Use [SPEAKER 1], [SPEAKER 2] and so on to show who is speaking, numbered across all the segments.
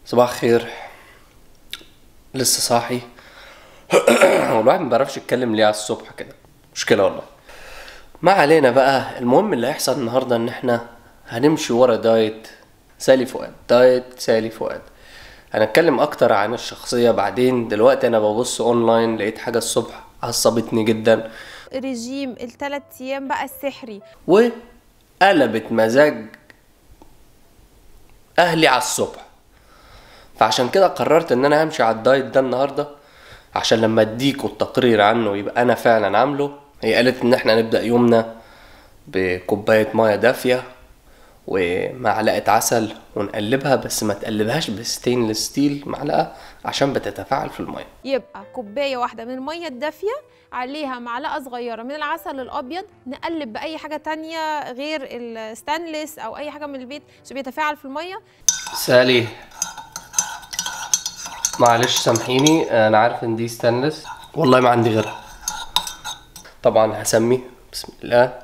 [SPEAKER 1] صباح الخير لسه صاحي والواحد ما بيعرفش يتكلم ليه على الصبح كده مشكلة والله ما علينا بقى المهم اللي هيحصل النهاردة ان احنا هنمشي ورا دايت سالي فؤاد دايت سالي فؤاد هنتكلم اكتر عن الشخصية بعدين دلوقتي انا ببص اونلاين لقيت حاجة الصبح عصبتني جدا
[SPEAKER 2] رجيم الثلاث ايام بقى السحري
[SPEAKER 1] وقلبت مزاج اهلي على الصبح فعشان كده قررت ان انا همشي على الدايت ده النهارده عشان لما اديكوا التقرير عنه يبقى انا فعلا عامله هي قالت ان احنا نبدا يومنا بكوبايه ميه دافيه ومعلقه عسل ونقلبها بس ما تقلبهاش بستينلس ستيل معلقه عشان بتتفاعل في الميه
[SPEAKER 2] يبقى كوبايه واحده من الميه الدافيه عليها معلقه صغيره من العسل الابيض نقلب باي حاجه تانية غير الستانلس او اي حاجه من البيت عشان بيتفاعل في الميه
[SPEAKER 1] سالي معلش سامحيني انا عارف ان دي ستانلس والله ما عندي غيرها طبعا هسمي بسم الله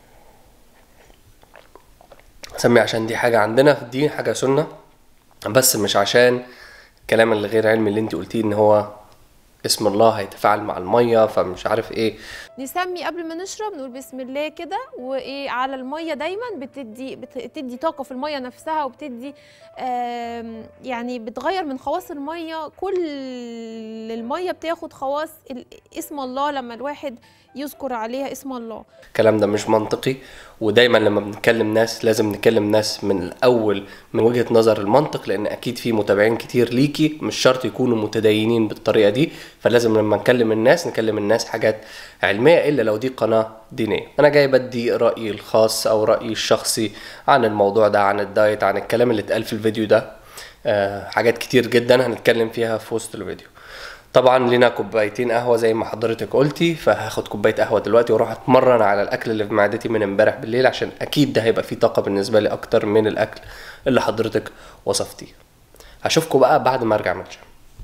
[SPEAKER 1] هسمي عشان دي حاجة عندنا دي حاجة سنة بس مش عشان الكلام اللي غير علمي اللي انت قلتيه ان هو اسم الله هيتفاعل مع المية فمش عارف ايه
[SPEAKER 2] نسمي قبل ما نشرب نقول بسم الله كده وايه على الميه دايما بتدي بتدي طاقه في الميه نفسها وبتدي آم، يعني بتغير من خواص الميه كل الميه بتاخد خواص ال- اسم الله لما الواحد يذكر عليها اسم الله
[SPEAKER 1] الكلام ده مش منطقي ودايما لما بنتكلم ناس لازم نكلم ناس من الاول من وجهة نظر المنطق لان اكيد في متابعين كتير ليكي مش شرط يكونوا متدينين بالطريقة دي فلازم لما نكلم الناس نكلم الناس حاجات علمية الا لو دي قناة دينية انا جاي بدي رأيي الخاص او رأيي الشخصي عن الموضوع ده عن الدايت عن الكلام اللي اتقال في الفيديو ده آه حاجات كتير جدا هنتكلم فيها في وسط الفيديو طبعا لينا كوبايتين قهوه زي ما حضرتك قلتي فهاخد كوبايه قهوه دلوقتي واروح اتمرن على الاكل اللي في معدتي من امبارح بالليل عشان اكيد ده هيبقى فيه طاقه بالنسبه لي اكتر من الاكل اللي حضرتك وصفتيه هشوفكم بقى بعد ما ارجع من الجيم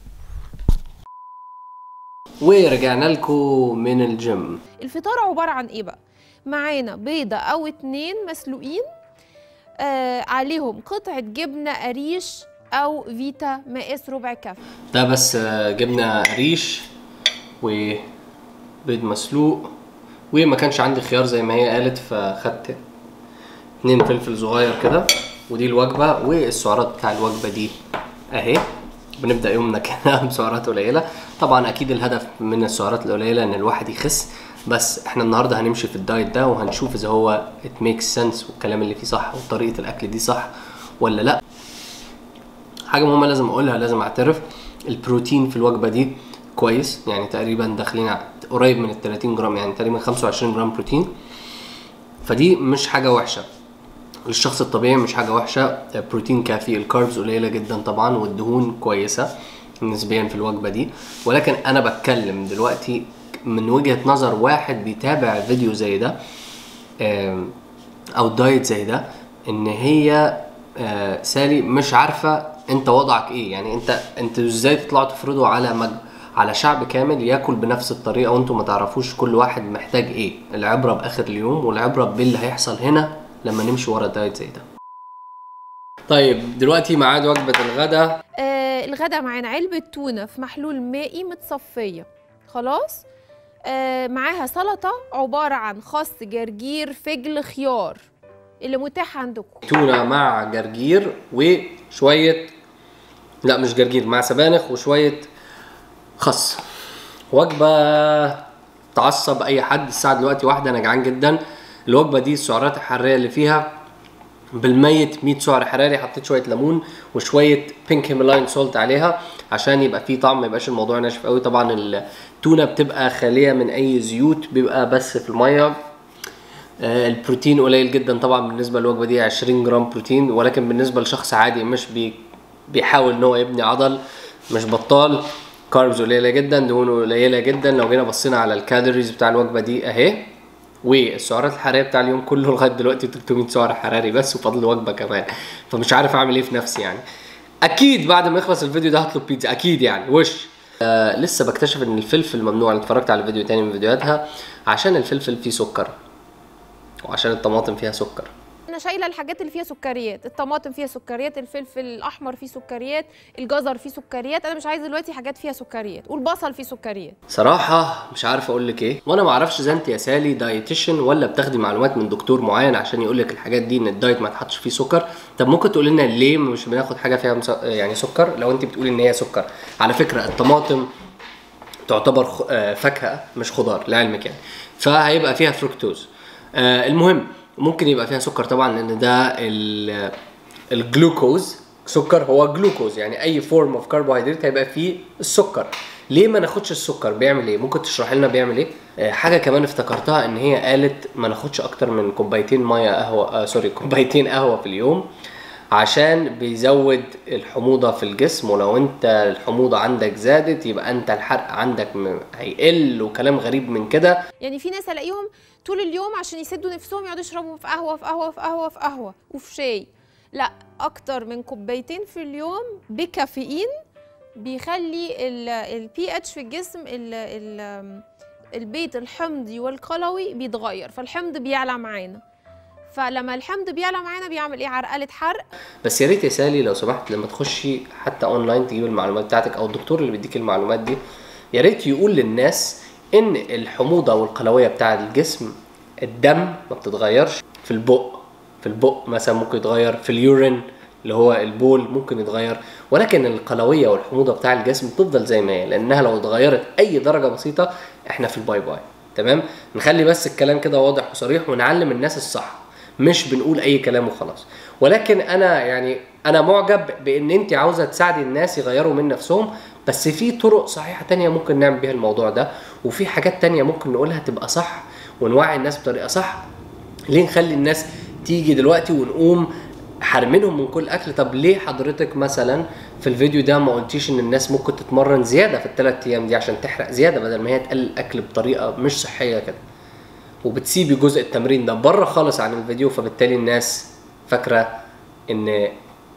[SPEAKER 1] ورجعنا لكم من الجيم
[SPEAKER 2] الفطار عباره عن ايه بقى معانا بيضه او اتنين مسلوقين آه عليهم قطعه جبنه قريش او فيتا مقاس ربع كف
[SPEAKER 1] ده بس آه، جبنه قريش وبيض مسلوق وما كانش عندي خيار زي ما هي قالت فخدت اتنين فلفل صغير كده ودي الوجبة والسعرات بتاع الوجبة دي اهي بنبدأ يومنا كده بسعرات قليلة طبعا اكيد الهدف من السعرات القليلة ان الواحد يخس بس احنا النهاردة هنمشي في الدايت ده وهنشوف اذا هو it makes sense والكلام اللي فيه صح وطريقة الاكل دي صح ولا لا حاجه مهمه لازم اقولها لازم اعترف البروتين في الوجبه دي كويس يعني تقريبا داخلين ع- قريب من ال 30 جرام يعني تقريبا 25 جرام بروتين فدي مش حاجه وحشه للشخص الطبيعي مش حاجه وحشه بروتين كافي الكاربز قليله جدا طبعا والدهون كويسه نسبيا في الوجبه دي ولكن انا بتكلم دلوقتي من وجهه نظر واحد بيتابع فيديو زي ده آم، او دايت زي ده ان هي آه، سالي مش عارفه انت وضعك ايه يعني انت انت ازاي تطلعوا تفرضوا على مج... على شعب كامل ياكل بنفس الطريقه وانتم ما تعرفوش كل واحد محتاج ايه العبره باخر اليوم والعبره باللي هيحصل هنا لما نمشي ورا دايت زي ده طيب دلوقتي ميعاد وجبه الغداء
[SPEAKER 2] آه الغدا معانا علبة تونة في محلول مائي متصفية خلاص آه معاها سلطة عبارة عن خس جرجير فجل خيار اللي متاح عندكم
[SPEAKER 1] تونه مع جرجير وشويه لا مش جرجير مع سبانخ وشويه خس وجبه تعصب اي حد الساعه دلوقتي واحده انا جعان جدا الوجبه دي السعرات الحراريه اللي فيها بالميت 100 سعر حراري حطيت شويه ليمون وشويه بينك هيمالاين سولت عليها عشان يبقى فيه طعم ما يبقاش الموضوع ناشف قوي طبعا التونه بتبقى خاليه من اي زيوت بيبقى بس في الميه آه، البروتين قليل جدا طبعا بالنسبه للوجبه دي 20 جرام بروتين ولكن بالنسبه لشخص عادي مش بي بيحاول ان هو يبني عضل مش بطال كاربز قليله جدا دهون قليله جدا لو جينا بصينا على الكالوريز بتاع الوجبه دي اهي والسعرات الحراريه بتاع اليوم كله لغايه دلوقتي 300 سعر حراري بس وفاضل وجبه كمان فمش عارف اعمل ايه في نفسي يعني اكيد بعد ما يخلص الفيديو ده هطلب بيتزا اكيد يعني وش آه لسه بكتشف ان الفلفل ممنوع انا اتفرجت على فيديو تاني من فيديوهاتها عشان الفلفل فيه سكر وعشان الطماطم فيها سكر
[SPEAKER 2] انا شايله الحاجات اللي فيها سكريات الطماطم فيها سكريات الفلفل الاحمر فيه سكريات الجزر فيه سكريات انا مش عايزه دلوقتي حاجات فيها سكريات والبصل فيه سكريات
[SPEAKER 1] صراحة مش عارف اقول لك ايه وانا ما اعرفش اذا انت يا سالي دايتيشن ولا بتاخدي معلومات من دكتور معين عشان يقول لك الحاجات دي ان الدايت ما تحطش فيه سكر طب ممكن تقول لنا ليه مش بناخد حاجة فيها مس... يعني سكر لو انت بتقولي ان هي سكر على فكرة الطماطم تعتبر خ... آه، فاكهة مش خضار لعلمك يعني فهيبقى فيها فركتوز آه، المهم ممكن يبقى فيها سكر طبعا لان ده ال... الجلوكوز سكر هو جلوكوز يعني اي فورم اوف كربوهيدرات هيبقى فيه السكر ليه ما ناخدش السكر بيعمل ايه ممكن تشرح لنا بيعمل ايه آه حاجه كمان افتكرتها ان هي قالت ما ناخدش اكتر من كوبايتين ميه قهوه آه سوري كوبايتين قهوه في اليوم عشان بيزود الحموضة في الجسم ولو انت الحموضة عندك زادت يبقى انت الحرق عندك م- هيقل وكلام غريب من كده
[SPEAKER 2] يعني في ناس الاقيهم طول اليوم عشان يسدوا نفسهم يقعدوا يشربوا في قهوه في قهوه في قهوه في قهوه وفي شاي لا اكتر من كوبايتين في اليوم بكافيين بيخلي البي اتش في الجسم ال ال البيت الحمضي والقلوي بيتغير فالحمض بيعلى معانا فلما الحمض بيعلى معانا بيعمل ايه عرقله حرق
[SPEAKER 1] بس يا ريت يا سالي لو سمحت لما تخشي حتى اونلاين تجيب المعلومات بتاعتك او الدكتور اللي بيديك المعلومات دي يا ريت يقول للناس ان الحموضه والقلويه بتاع الجسم الدم ما بتتغيرش في البق في البق مثلا ممكن يتغير في اليورين اللي هو البول ممكن يتغير ولكن القلويه والحموضه بتاع الجسم بتفضل زي ما هي لانها لو اتغيرت اي درجه بسيطه احنا في الباي باي تمام نخلي بس الكلام كده واضح وصريح ونعلم الناس الصح مش بنقول اي كلام وخلاص ولكن انا يعني انا معجب بان انت عاوزه تساعدي الناس يغيروا من نفسهم بس في طرق صحيحه تانية ممكن نعمل بيها الموضوع ده وفي حاجات تانية ممكن نقولها تبقى صح ونوعي الناس بطريقه صح ليه نخلي الناس تيجي دلوقتي ونقوم حارمينهم من كل اكل طب ليه حضرتك مثلا في الفيديو ده ما قلتيش ان الناس ممكن تتمرن زياده في الثلاث ايام دي عشان تحرق زياده بدل ما هي تقلل الاكل بطريقه مش صحيه كده وبتسيبي جزء التمرين ده بره خالص عن الفيديو فبالتالي الناس فاكره ان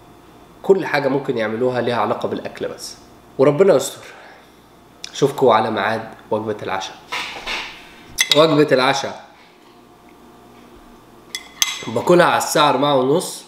[SPEAKER 1] كل حاجه ممكن يعملوها ليها علاقه بالاكل بس وربنا يستر اشوفكم على ميعاد وجبه العشاء وجبه العشاء باكلها على الساعه 4 ونص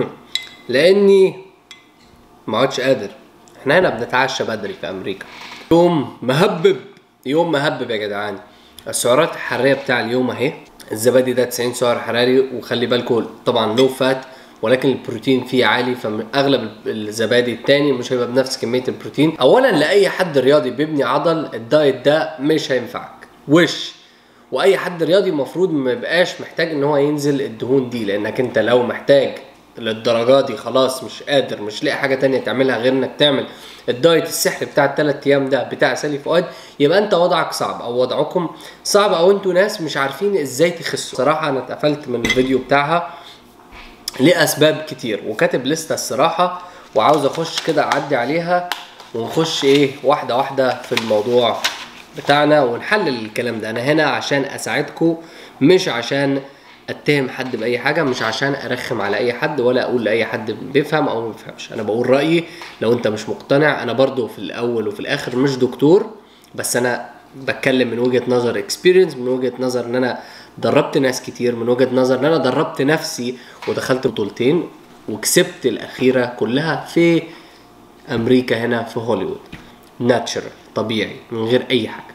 [SPEAKER 1] لاني ما عدتش قادر احنا هنا بنتعشى بدري في امريكا يوم مهبب يوم مهبب يا جدعان السعرات الحراريه بتاع اليوم اهي الزبادي ده 90 سعر حراري وخلي بالكم طبعا لو فات ولكن البروتين فيه عالي فاغلب الزبادي التاني مش هيبقى بنفس كميه البروتين اولا لاي حد رياضي بيبني عضل الدايت ده مش هينفعك وش واي حد رياضي المفروض ما يبقاش محتاج ان هو ينزل الدهون دي لانك انت لو محتاج للدرجه دي خلاص مش قادر مش لاقي حاجه تانية تعملها غير انك تعمل الدايت السحري بتاع الثلاث ايام ده بتاع سالي فؤاد يبقى انت وضعك صعب او وضعكم صعب او انتوا ناس مش عارفين ازاي تخسوا صراحه انا اتقفلت من الفيديو بتاعها لاسباب كتير وكاتب لسته الصراحه وعاوز اخش كده اعدي عليها ونخش ايه واحده واحده في الموضوع بتاعنا ونحلل الكلام ده انا هنا عشان اساعدكم مش عشان اتهم حد باي حاجه مش عشان ارخم على اي حد ولا اقول لاي حد بيفهم او ما بيفهمش انا بقول رايي لو انت مش مقتنع انا برضو في الاول وفي الاخر مش دكتور بس انا بتكلم من وجهه نظر اكسبيرينس من وجهه نظر ان انا دربت ناس كتير من وجهه نظر ان انا دربت نفسي ودخلت بطولتين وكسبت الاخيره كلها في امريكا هنا في هوليوود ناتشرال طبيعي من غير اي حاجه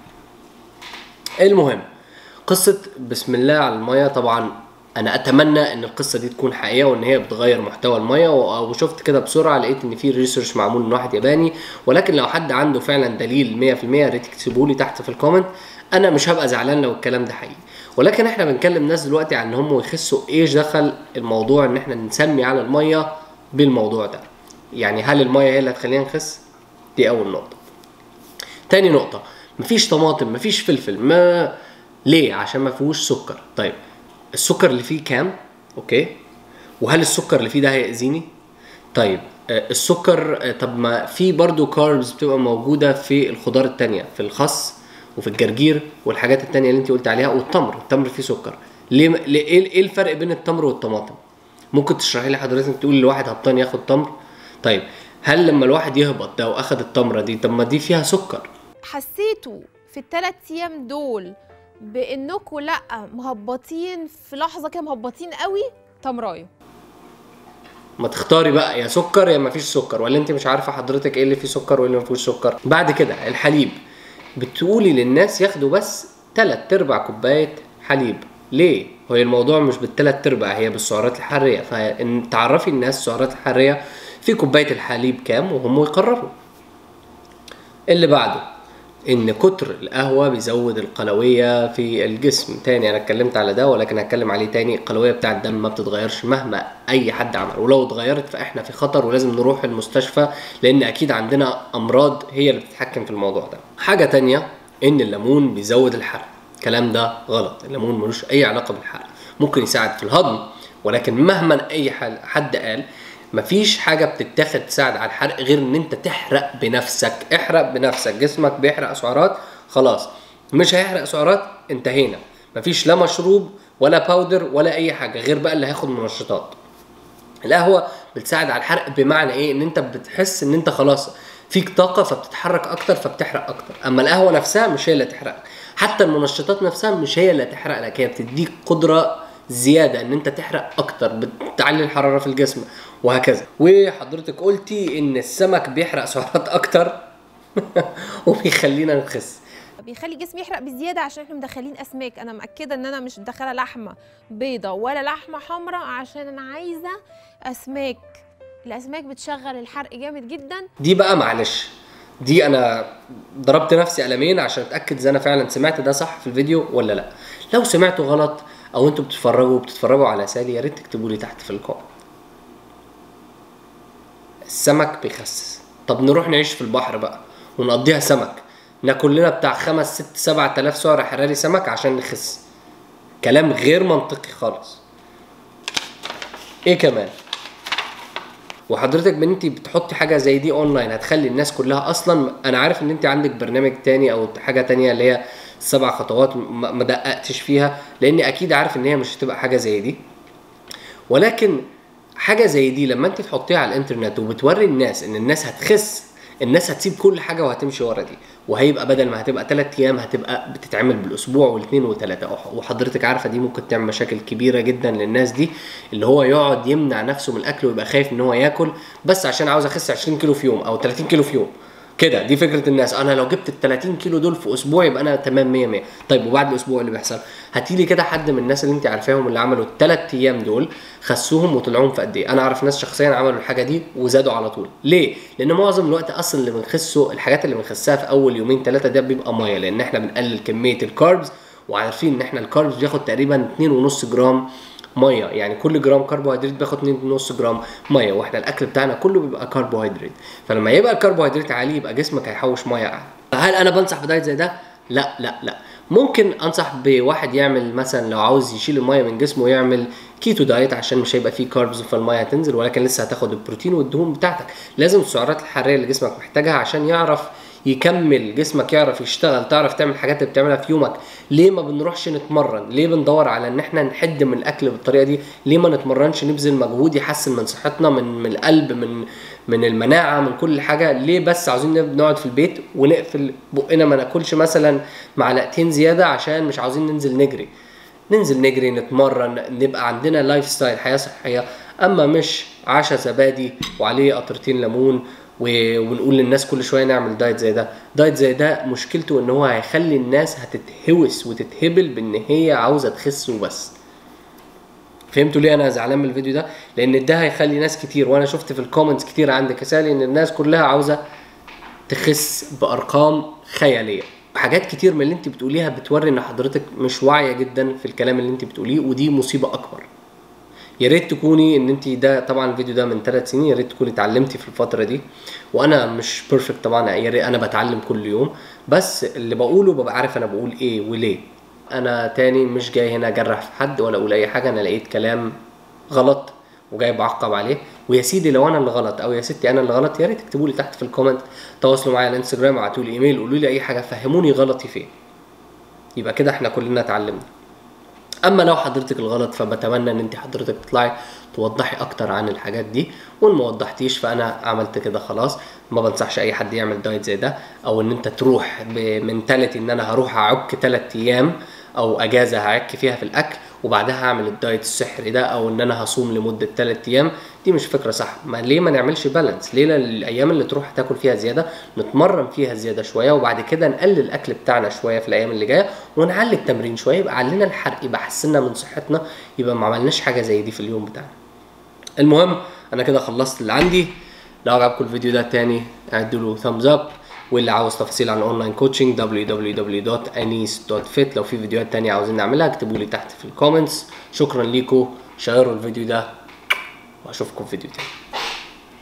[SPEAKER 1] المهم قصة بسم الله على المية طبعا انا اتمنى ان القصة دي تكون حقيقية وان هي بتغير محتوى المية و- وشفت كده بسرعة لقيت ان في ريسيرش معمول من واحد ياباني ولكن لو حد عنده فعلا دليل 100% يا ريت تكتبوا لي تحت في الكومنت انا مش هبقى زعلان لو الكلام ده حقيقي ولكن احنا بنكلم ناس دلوقتي عن ان هم يخسوا ايش دخل الموضوع ان احنا نسمي على المية بالموضوع ده يعني هل المية هي اللي هتخلينا نخس دي اول نقطة تاني نقطة مفيش طماطم مفيش فلفل ما ليه عشان ما فيهوش سكر طيب السكر اللي فيه كام اوكي وهل السكر اللي فيه ده هيأذيني طيب آه، السكر آه، طب ما في برضو كاربز بتبقى موجودة في الخضار التانية في الخس وفي الجرجير والحاجات التانية اللي انت قلت عليها والتمر التمر فيه سكر ليه ليه- ايه إيه الفرق بين التمر والطماطم ممكن تشرحي لي حضرتك تقول لواحد هبطان ياخد تمر طيب هل لما الواحد يهبط ده واخد التمره دي طب ما دي فيها سكر
[SPEAKER 2] حسيتوا في الثلاث ايام دول بانكم لا مهبطين في لحظه كده مهبطين قوي تمرايه
[SPEAKER 1] ما تختاري بقى يا سكر يا ما فيش سكر ولا انت مش عارفه حضرتك ايه اللي فيه سكر وايه اللي ما فيهوش سكر بعد كده الحليب بتقولي للناس ياخدوا بس تلات ارباع كوبايه حليب ليه هو الموضوع مش بالتلات ارباع هي بالسعرات الحراريه فان تعرفي الناس السعرات الحراريه في كوبايه الحليب كام وهم يقرروا اللي بعده ان كتر القهوه بيزود القلويه في الجسم تاني انا اتكلمت على ده ولكن هتكلم عليه تاني القلويه بتاع الدم ما بتتغيرش مهما اي حد عمل ولو اتغيرت فاحنا في خطر ولازم نروح المستشفى لان اكيد عندنا امراض هي اللي بتتحكم في الموضوع ده حاجه تانية ان الليمون بيزود الحرق الكلام ده غلط الليمون ملوش اي علاقه بالحرق ممكن يساعد في الهضم ولكن مهما اي حل- حد قال مفيش حاجة بتتاخد تساعد على الحرق غير ان انت تحرق بنفسك احرق بنفسك جسمك بيحرق سعرات خلاص مش هيحرق سعرات انتهينا مفيش لا مشروب ولا باودر ولا اي حاجة غير بقى اللي هياخد منشطات القهوة بتساعد على الحرق بمعنى ايه ان انت بتحس ان انت خلاص فيك طاقة فبتتحرك اكتر فبتحرق اكتر اما القهوة نفسها مش هي اللي تحرقك حتى المنشطات نفسها مش هي اللي تحرق لك هي بتديك قدرة زيادة ان انت تحرق اكتر بتعلي الحرارة في الجسم وهكذا وحضرتك قلتي ان السمك بيحرق سعرات اكتر وبيخلينا نخس
[SPEAKER 2] بيخلي الجسم يحرق بزياده عشان احنا مدخلين اسماك انا مأكده ان انا مش مدخله لحمه بيضه ولا لحمه حمراء عشان انا عايزه اسماك الاسماك بتشغل الحرق جامد جدا
[SPEAKER 1] دي بقى معلش دي انا ضربت نفسي قلمين عشان اتاكد اذا انا فعلا سمعت ده صح في الفيديو ولا لا لو سمعته غلط او انتوا بتتفرجوا بتتفرجوا على سالي يا ريت تكتبوا لي تحت في الكومنت السمك بيخسس طب نروح نعيش في البحر بقى ونقضيها سمك ناكل لنا بتاع خمس ست سبع تلاف سعر حراري سمك عشان نخس كلام غير منطقي خالص ايه كمان وحضرتك بان انت بتحطي حاجه زي دي اونلاين هتخلي الناس كلها اصلا انا عارف ان انت عندك برنامج تاني او حاجه تانية اللي هي سبع خطوات ما ما دققتش فيها لاني اكيد عارف ان هي مش هتبقى حاجه زي دي ولكن حاجه زي دي لما انت تحطيها على الانترنت وبتوري الناس ان الناس هتخس الناس هتسيب كل حاجه وهتمشي ورا دي وهيبقى بدل ما هتبقى ثلاث ايام هتبقى بتتعمل بالاسبوع والاثنين وثلاثه وحضرتك عارفه دي ممكن تعمل مشاكل كبيره جدا للناس دي اللي هو يقعد يمنع نفسه من الاكل ويبقى خايف ان هو ياكل بس عشان عاوز اخس 20 كيلو في يوم او 30 كيلو في يوم كده دي فكره الناس انا لو جبت ال 30 كيلو دول في اسبوع يبقى انا تمام 100 100 طيب وبعد الاسبوع اللي بيحصل هاتي لي كده حد من الناس اللي انت عارفاهم اللي عملوا الثلاث ايام دول خسوهم وطلعوهم في قد ايه انا اعرف ناس شخصيا عملوا الحاجه دي وزادوا على طول ليه لان معظم الوقت اصلا اللي بنخسه الحاجات اللي بنخسها في اول يومين ثلاثه ده بيبقى ميه لان احنا بنقلل كميه الكاربز وعارفين ان احنا الكاربز بياخد تقريبا 2.5 جرام ميه يعني كل جرام كربوهيدرات بياخد 2.5 جرام ميه واحنا الاكل بتاعنا كله بيبقى كربوهيدرات فلما يبقى الكربوهيدرات عالي يبقى جسمك هيحوش ميه اعلى هل انا بنصح بدايت زي ده لا لا لا ممكن انصح بواحد يعمل مثلا لو عاوز يشيل الميه من جسمه يعمل كيتو دايت عشان مش هيبقى فيه كاربز فالميه هتنزل ولكن لسه هتاخد البروتين والدهون بتاعتك لازم السعرات الحراريه اللي جسمك محتاجها عشان يعرف يكمل جسمك يعرف يشتغل تعرف تعمل الحاجات اللي بتعملها في يومك ليه ما بنروحش نتمرن ليه بندور على ان احنا نحد من الاكل بالطريقه دي ليه ما نتمرنش نبذل مجهود يحسن من صحتنا من من القلب من من المناعه من كل حاجه ليه بس عاوزين نقعد في البيت ونقفل بقنا ما ناكلش مثلا معلقتين زياده عشان مش عاوزين ننزل نجري ننزل نجري نتمرن نبقى عندنا لايف ستايل حياه صحيه اما مش عشا زبادي وعليه قطرتين ليمون و- ونقول للناس كل شويه نعمل دايت زي ده دايت زي ده مشكلته ان هو هيخلي الناس هتتهوس وتتهبل بان هي عاوزه تخس وبس فهمتوا ليه انا زعلان من الفيديو ده لان ده هيخلي ناس كتير وانا شفت في الكومنتس كتير عندك يا سالي ان الناس كلها عاوزه تخس بارقام خياليه حاجات كتير من اللي انت بتقوليها بتوري ان حضرتك مش واعيه جدا في الكلام اللي انت بتقوليه ودي مصيبه اكبر يا ريت تكوني ان انت ده طبعا الفيديو ده من ثلاث سنين يا ريت تكوني اتعلمتي في الفتره دي وانا مش بيرفكت طبعا يا ريت انا بتعلم كل يوم بس اللي بقوله ببقى عارف انا بقول ايه وليه انا تاني مش جاي هنا اجرح في حد ولا اقول اي حاجه انا لقيت كلام غلط وجاي بعقب عليه ويا سيدي لو انا اللي غلط او يا ستي انا اللي غلط يا ريت تكتبوا لي تحت في الكومنت تواصلوا معايا على الانستجرام ابعتوا لي ايميل قولوا لي اي حاجه فهموني غلطي فين يبقى كده احنا كلنا اتعلمنا اما لو حضرتك الغلط فبتمنى ان انت حضرتك تطلعي توضحي اكتر عن الحاجات دي وان ما وضحتيش فانا عملت كده خلاص ما بنصحش اي حد يعمل دايت زي ده او ان انت تروح بمنتاليتي ان انا هروح اعك 3 ايام او اجازه هعك فيها في الاكل وبعدها هعمل الدايت السحري ده او ان انا هصوم لمده 3 ايام دي مش فكره صح ما ليه ما نعملش بالانس ليه الايام اللي تروح تاكل فيها زياده نتمرن فيها زياده شويه وبعد كده نقلل الاكل بتاعنا شويه في الايام اللي جايه ونعلي التمرين شويه يبقى علينا الحرق يبقى حسنا من صحتنا يبقى ما عملناش حاجه زي دي في اليوم بتاعنا المهم انا كده خلصت اللي عندي لو عجبكم الفيديو ده تاني اعدوا له ثامز اب واللي عاوز تفاصيل عن الاونلاين كوتشنج www.anis.fit لو في فيديوهات تانية عاوزين نعملها اكتبوا لي تحت في الكومنتس شكرا ليكم شيروا الفيديو ده واشوفكم في فيديو تاني